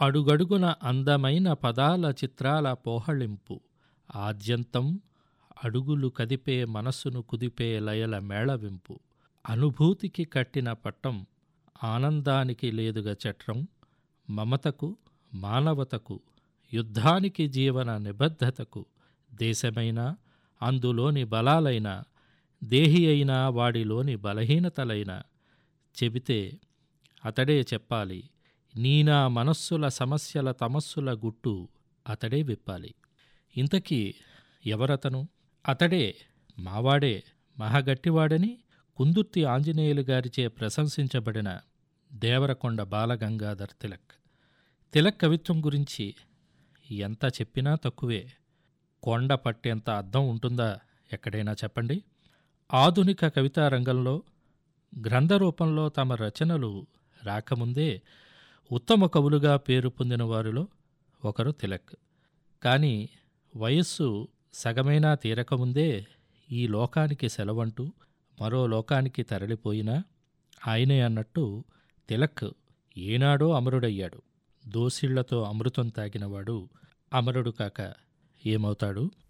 అడుగడుగున అందమైన పదాల చిత్రాల పోహళింపు ఆద్యంతం అడుగులు కదిపే మనస్సును కుదిపే లయల మేళవింపు అనుభూతికి కట్టిన పట్టం ఆనందానికి లేదుగా చట్రం మమతకు మానవతకు యుద్ధానికి జీవన నిబద్ధతకు దేశమైన అందులోని బలాలైన దేహి అయినా వాడిలోని బలహీనతలైన చెబితే అతడే చెప్పాలి నీనా మనస్సుల సమస్యల తమస్సుల గుట్టు అతడే విప్పాలి ఇంతకీ ఎవరతను అతడే మావాడే మహాగట్టివాడని కుందుర్తి ఆంజనేయులు గారిచే ప్రశంసించబడిన దేవరకొండ బాలగంగాధర్ తిలక్ తిలక్ కవిత్వం గురించి ఎంత చెప్పినా తక్కువే కొండ పట్టేంత అర్థం ఉంటుందా ఎక్కడైనా చెప్పండి ఆధునిక కవితా రంగంలో గ్రంథ రూపంలో తమ రచనలు రాకముందే ఉత్తమ కవులుగా పేరు పొందిన వారిలో ఒకరు తిలక్ కానీ వయస్సు సగమైనా తీరకముందే ఈ లోకానికి సెలవంటూ మరో లోకానికి తరలిపోయినా ఆయనే అన్నట్టు తిలక్ ఏనాడో అమరుడయ్యాడు దోసిళ్లతో అమృతం తాగినవాడు అమరుడు కాక ఏమవుతాడు